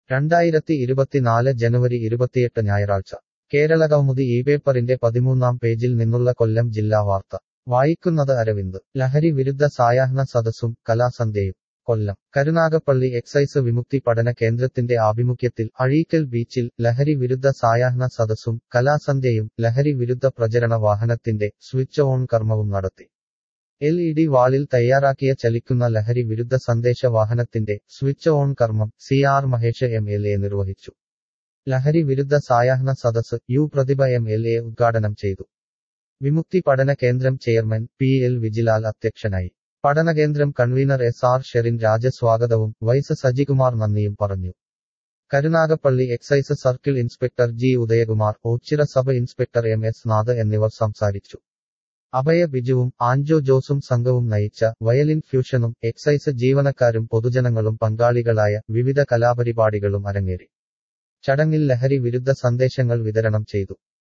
രണ്ടായിരത്തി ഇരുപത്തിനാല് ജനുവരി ഇരുപത്തിയെട്ട് ഞായറാഴ്ച കേരള കൗമുദി ഈ പേപ്പറിന്റെ പതിമൂന്നാം പേജിൽ നിന്നുള്ള കൊല്ലം ജില്ലാ വാർത്ത വായിക്കുന്നത് അരവിന്ദ് ലഹരി വിരുദ്ധ സായാഹ്ന സദസ്സും കലാസന്ധ്യയും കൊല്ലം കരുനാഗപ്പള്ളി എക്സൈസ് വിമുക്തി പഠന കേന്ദ്രത്തിന്റെ ആഭിമുഖ്യത്തിൽ അഴീക്കൽ ബീച്ചിൽ ലഹരി വിരുദ്ധ സായാഹ്ന സദസ്സും കലാസന്ധ്യയും ലഹരി വിരുദ്ധ പ്രചരണ വാഹനത്തിന്റെ സ്വിച്ച് ഓൺ കർമ്മവും നടത്തി എൽ ഇ ഡി വാളിൽ തയ്യാറാക്കിയ ചലിക്കുന്ന ലഹരി വിരുദ്ധ സന്ദേശ വാഹനത്തിന്റെ സ്വിച്ച് ഓൺ കർമ്മം C R Mahesh M L A നിർവഹിച്ചു ലഹരി വിരുദ്ധ സായാഹ്ന സദസ് U Prathibha M L A ഉദ്ഘാടനം ചെയ്തു വിമുക്തി പഠന കേന്ദ്രം ചെയർമാൻ പി എൽ വിജിലാൽ അധ്യക്ഷനായി പഠനകേന്ദ്രം convener S R Sherin Raja സ്വാഗതവും വൈസ് സജികുമാർ നന്ദിയും പറഞ്ഞു Karunagappally excise circle inspector G Udayakumar Ochira sub inspector M S Nath എന്നിവർ സംസാരിച്ചു അഭയ ബിജുവും ആൻജോ ജോസും സംഘവും നയിച്ച വയലിൻ ഫ്യൂഷനും എക്സൈസ് ജീവനക്കാരും പൊതുജനങ്ങളും പങ്കാളികളായ വിവിധ കലാപരിപാടികളും അരങ്ങേറി ചടങ്ങിൽ ലഹരി വിരുദ്ധ സന്ദേശങ്ങൾ വിതരണം ചെയ്തു